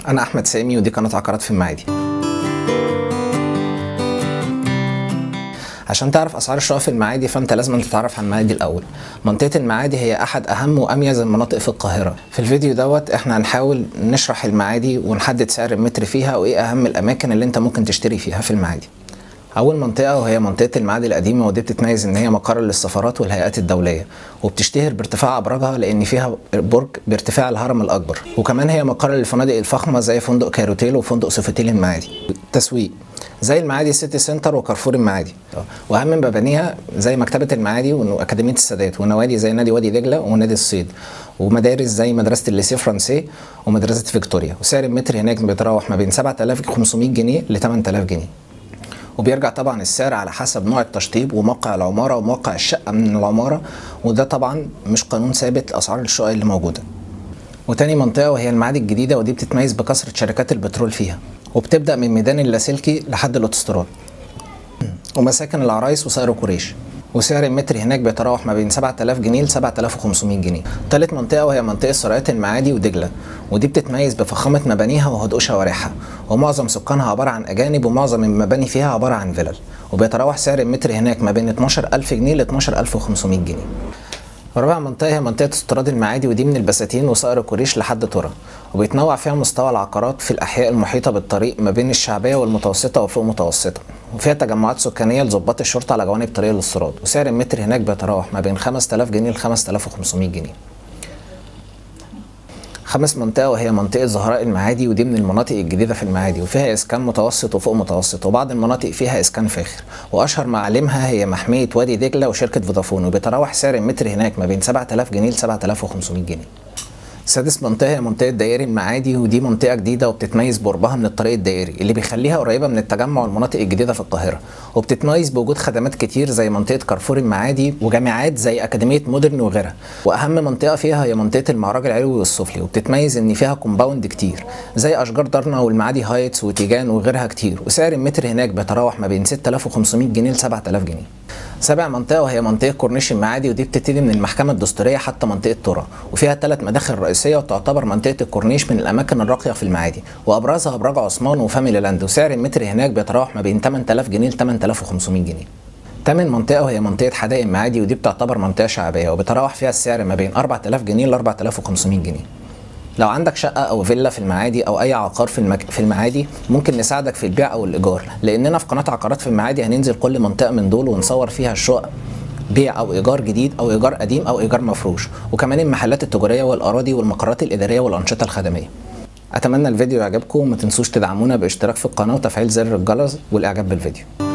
انا احمد سامي ودي قناه عقارات في المعادي عشان تعرف اسعار الشقق في المعادي فانت لازم تتعرف عن المعادي الاول منطقه المعادي هي احد اهم واميز المناطق في القاهره في الفيديو دوت احنا هنحاول نشرح المعادي ونحدد سعر المتر فيها وايه اهم الاماكن اللي انت ممكن تشتري فيها في المعادي اول منطقه وهي منطقه المعادي القديمه ودي بتتميز ان هي مقر للسفارات والهيئات الدوليه وبتشتهر بارتفاع ابراجها لان فيها برج بارتفاع الهرم الاكبر وكمان هي مقر للفنادق الفخمه زي فندق كاروتيل وفندق سوفيتيل المعادي تسويق زي المعادي سيتي سنتر وكارفور المعادي واهم مبانيها زي مكتبه المعادي واكاديميه السادات ونوادي زي نادي وادي دجله ونادي الصيد ومدارس زي مدرسه الليسي فرانسي ومدرسه فيكتوريا وسعر المتر هناك بيتراوح ما بين 7500 جنيه ل 8000 جنيه وبيرجع طبعا السعر على حسب نوع التشطيب وموقع العماره وموقع الشقه من العماره وده طبعا مش قانون ثابت اسعار الشقق اللي موجوده وتاني منطقه وهي المعادي الجديده ودي بتتميز بكثره شركات البترول فيها وبتبدا من ميدان اللاسلكي لحد الاوتوستراد ومساكن العرايس وصقر قريش وسعر المتر هناك بيتراوح ما بين 7000 جنيه ل 7500 جنيه. تالت منطقة وهي منطقة سرايات المعادي ودجلة ودي بتتميز بفخامة مبانيها وهدوء شوارعها ومعظم سكانها عبارة عن أجانب ومعظم المباني فيها عبارة عن فيلل وبيتراوح سعر المتر هناك ما بين 12000 جنيه ل 12500 جنيه. رابع منطقة هي منطقة استراد المعادي ودي من البساتين وصقر قريش لحد ترى وبيتنوع فيها مستوى العقارات في الأحياء المحيطة بالطريق ما بين الشعبية والمتوسطة وفوق متوسطة وفيها تجمعات سكانية لضباط الشرطة على جوانب طريق الاستراد وسعر المتر هناك بيتراوح ما بين 5000 جنيه ل 5500 جنيه خامس منطقة وهي منطقة زهراء المعادي ودي من المناطق الجديدة في المعادي وفيها إسكان متوسط وفوق متوسط وبعض المناطق فيها إسكان فاخر وأشهر معالمها هي محمية وادي دجلة وشركة فودافون وبيتراوح سعر المتر هناك ما بين 7000 جنيه ل 7500 جنيه سادس منطقة هي منطقة دائري المعادي ودي منطقة جديدة وبتتميز بقربها من الطريق الدائري اللي بيخليها قريبة من التجمع والمناطق الجديدة في القاهرة وبتتميز بوجود خدمات كتير زي منطقة كارفور المعادي وجامعات زي أكاديمية مودرن وغيرها وأهم منطقة فيها هي منطقة المعراج العلوي والسفلي وبتتميز إن فيها كومباوند كتير زي أشجار دارنا والمعادي هايتس وتيجان وغيرها كتير وسعر المتر هناك بيتراوح ما بين 6500 جنيه ل 7000 جنيه سابع منطقة وهي منطقة كورنيش المعادي ودي بتبتدي من المحكمة الدستورية حتى منطقة ترى وفيها ثلاث مداخل رئيسية وتعتبر منطقة الكورنيش من الأماكن الراقية في المعادي وأبرزها أبراج عثمان وفاميلي لاند وسعر المتر هناك بيتراوح ما بين 8000 جنيه ل 8500 جنيه تامن منطقة وهي منطقة حدائق المعادي ودي بتعتبر منطقة شعبية وبيتراوح فيها السعر ما بين 4000 جنيه ل 4500 جنيه لو عندك شقة أو فيلا في المعادي أو أي عقار في المك... في المعادي ممكن نساعدك في البيع أو الإيجار لأننا في قناة عقارات في المعادي هننزل كل منطقة من دول ونصور فيها الشقق بيع او ايجار جديد او ايجار قديم او ايجار مفروش وكمان المحلات التجاريه والاراضي والمقرات الاداريه والانشطه الخدميه اتمنى الفيديو يعجبكم وما تنسوش تدعمونا باشتراك في القناه وتفعيل زر الجرس والاعجاب بالفيديو